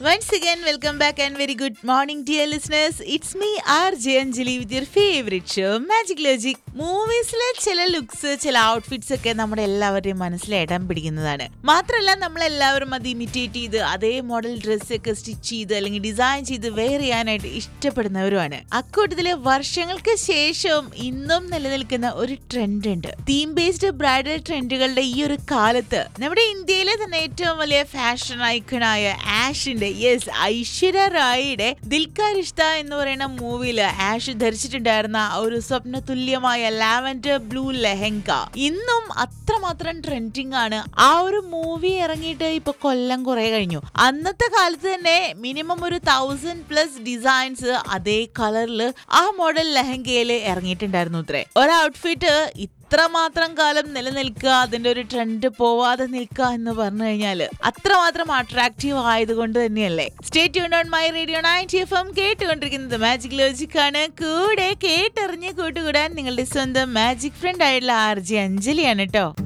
Once again, welcome back and very good morning, dear listeners. It's me, RJ Anjali, with your favorite show, Magic Logic. മൂവീസിലെ ചില looks ചില outfits ഒക്കെ നമ്മുടെ എല്ലാവരുടെയും മനസ്സിൽ ഇടം പിടിക്കുന്നതാണ് മാത്രമല്ല നമ്മൾ എല്ലാവരും അത് ഇമിറ്റേറ്റ് ചെയ്ത് അതേ മോഡൽ ഡ്രസ്സ് ഒക്കെ സ്റ്റിച്ച് ചെയ്ത് അല്ലെങ്കിൽ ഡിസൈൻ ചെയ്ത് വെയർ ചെയ്യാനായിട്ട് ഇഷ്ടപ്പെടുന്നവരുമാണ് അക്കൂട്ടത്തില് വർഷങ്ങൾക്ക് ശേഷവും ഇന്നും നിലനിൽക്കുന്ന ഒരു ട്രെൻഡ് ഉണ്ട് തീം ബേസ്ഡ് ബ്രൈഡൽ ട്രെൻഡുകളുടെ ഈ ഒരു കാലത്ത് നമ്മുടെ ഇന്ത്യയിലെ തന്നെ ഏറ്റവും വലിയ ഫാഷൻ ഐക്കണായ ആഷിന്റെ യെസ് ഐശ്വര്യ റായിയുടെ ദിൽക്കാ റിഷ്ത എന്ന് പറയുന്ന മൂവിയിൽ ആഷ് ധരിച്ചിട്ടുണ്ടായിരുന്ന ആ ഒരു സ്വപ്ന തുല്യമായ ലാവൻഡർ ബ്ലൂ ലെഹങ്ക ഇന്നും അത്രമാത്രം ട്രെൻഡിങ് ആണ് ആ ഒരു മൂവി ഇറങ്ങിയിട്ട് ഇപ്പൊ കൊല്ലം കുറെ കഴിഞ്ഞു അന്നത്തെ കാലത്ത് തന്നെ മിനിമം ഒരു തൗസൻഡ് പ്ലസ് ഡിസൈൻസ് അതേ കളറിൽ ആ മോഡൽ ലെഹങ്കയിൽ ഇറങ്ങിയിട്ടുണ്ടായിരുന്നു ഇത്രേ ഒരു ഔട്ട്ഫിറ്റ് ഇത്രമാത്രം കാലം നിലനിൽക്കുക അതിന്റെ ഒരു ട്രെൻഡ് പോവാതെ നിൽക്കുക എന്ന് പറഞ്ഞു കഴിഞ്ഞാൽ അത്രമാത്രം അട്രാക്റ്റീവ് ആയതുകൊണ്ട് തന്നെയല്ലേ സ്റ്റേറ്റ് യൂൺ on my radio ninety F M കേട്ടുകൊണ്ടിരിക്കുന്നത് മാജിക് ലോജിക് ആണ് കൂടെ കേട്ടറിഞ്ഞ് കൂട്ടുകൂടാൻ നിങ്ങളുടെ സ്വന്തം മാജിക് ഫ്രണ്ട് ആയിട്ടുള്ള ആർ ജെ അഞ്ജലിയാണ് കേട്ടോ